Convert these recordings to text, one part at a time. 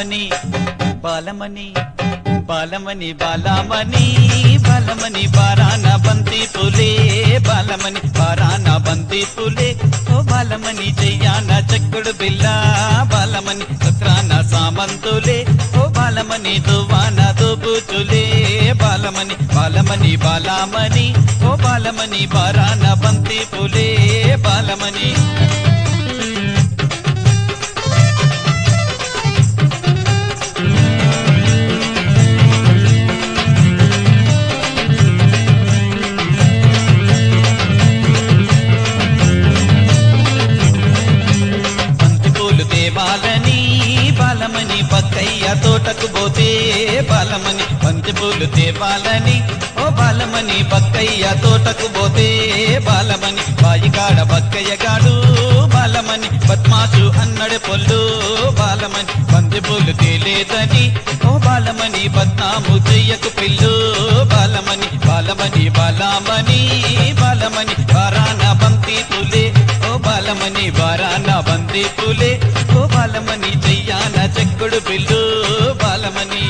బాలమణి బాలమణి బాలమణి బాలమణి బాలమణి బారాన బంతి పులే బాలమణి బారాన బంతి పులే ఓ బాలమణి చెయ్యాన చెక్కుడు బిల్ల బాలమణి సత్రాన సామంతులే ఓ బాలమణి దువ్వాన దుబుచులే బాలమణి బాలమణి బాలమణి ఓ బాలమణి బారాన బంతి పులే బాలమణి బంతి పూలు తేవాలని బాలమని బక్కయ్య తోటకు పోతే బాలమని బంతి పూలు తేవాలని ఓ బాలమని బక్కయ్య తోటకు పోతే బాలమని బాయికాడ బక్కయ్య గాడు బాలమని పద్మాసు అన్నడు పొల్లు బాలమని బంతి పూలు తేలేదని ఓ బాలమని బద్నాము చెయ్యకు పిల్లు బాలమని బాలమని బాలమని బాలమని బారాన బంతి పులే ఓ బాలమని బారాన బంతి పులే ఓ బాలమని చెయ్యాన చెక్కుడు బిల్లు బాలమని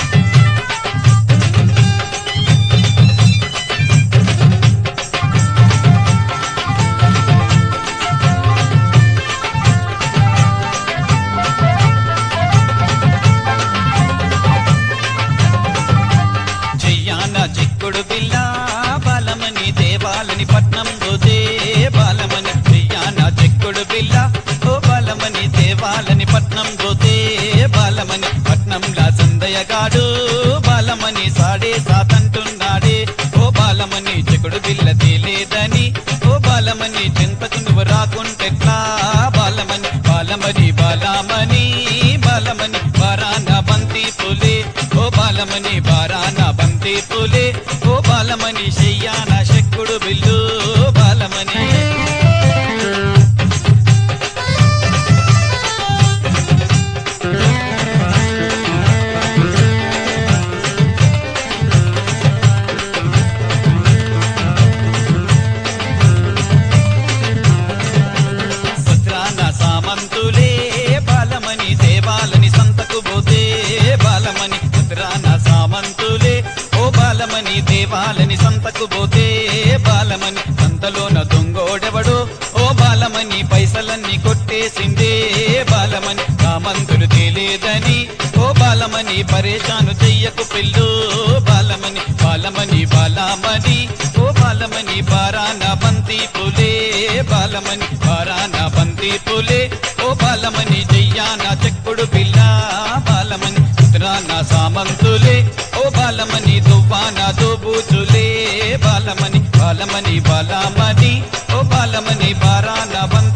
చెయ్యాన చిక్కుడు బిల్ల బాలమని దేవాలని పట్నం పోతే బాలమని చెయ్యాన చిక్కుడు బిల్ల ఓ బాలమని దేవాలని పట్నం పోతే బాలమని పట్నంలా సందయగాడు బాలమని సాడే సాతంటున్నాడే ఓ బాలమని చిక్కుడు బిల్ల తేలేదని ఓ బాలమని చింతకు నువ్వు రాకుంటెట్లా బాలమని బాలమని బాలమని బాలమని బారాన బంతి పులే ఓ బాలమని బారాన బంతి పులే ఓ బాలమని చెయ్యాన శక్కుడు బిల్లు బాలమని సత్రాన సామంతులే బాలమని దేవాలని సంతకు పోతే బాలమని సత్రాన సామంతులే ఓ బాలమని దేవాలని సంతకు పోతే బాలమని సంతలోన దొంగోడెవడు ఓ బాలమని పైసలన్నీ కొట్టేసిందే బాలమని సామంతులు తేలేదని ఓ బాలమని పరేషాను చెయ్యకు పిల్లు బాలమని బాలమని బాలమని ఓ బాలమని బారాన బంతి పులే బాలమని బారాన బంతి పులే ఓ బాలమని చెయ్యాన చెక్కుడు పిల్ల బాలమని ఉత్తరాన సామంతులే ఓ బాలమని దువ్వాన దుబూచులే బాలమని బాలమని బాలమని ఓ బాలమని బారాన బంతి